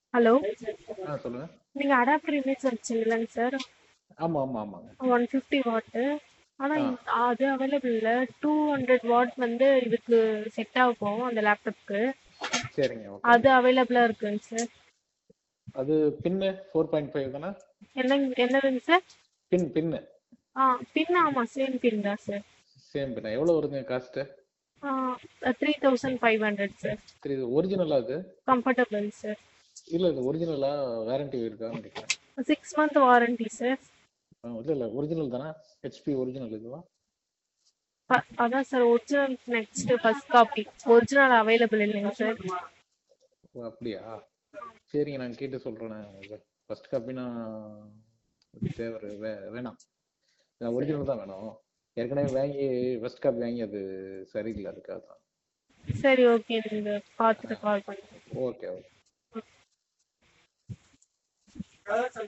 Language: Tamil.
ஹலோ ஆ சொல்லுங்க நீங்க அடாப்டர் இமேஜ் வச்சீங்கல்லங்க சார் ஆமா ஆமா ஆமாங்க ஒன் ஃபிஃப்டி வாட்டு ஆனா ஆ. இந்த- அது அவைலபிள் இல்லை டூ ஹண்ட்ரட் வாட் வந்து இதுக்கு செட் ஆகும் அந்த லேப்டாப்க்கு சரிங்க ஓகே அது அவைலபிளா இருக்குங்க சார் அது பின்னு ஃபோர் பாயிண்ட் ஃபைவ் தானே என்னங்க என்னதுங்க சார் பின் பின்னு ஆ பின் ஆமா சேம் பின் தான் சார் சேம் பின்னா எவ்வளோ வருதுங்க cost three thousand five hundred sir சரி இது ஒரிஜினலா அது கம்ஃபர்டபுள் சார் இல்லை இது ஒரிஜினலா வாரண்டி இருக்கான்னு கேட்குறேன் சிக்ஸ் மந்த் வாரண்டி சார் இல்லை இல்லை ஒரிஜினல் தானே ஹெச்பி ஒரிஜினல் இதுவா அதான் sir original next first copy original available இல்லைங்க சார் ஓ அப்படியா சரிங்க நான் கேட்டு சொல்கிறேன் ஃபர்ஸ்ட் காப்பினா தேவை வே வேணாம் நான் ஒரிஜினல் தான் வேணும் ஏற்கனவே வாங்கி ஃபர்ஸ்ட் காப்பி வாங்கி அது சரியில்லை அதுக்காக தான் சரி ஓகே நீங்க பார்த்துட்டு கால் பண்ணுங்க ஓகே ஓகே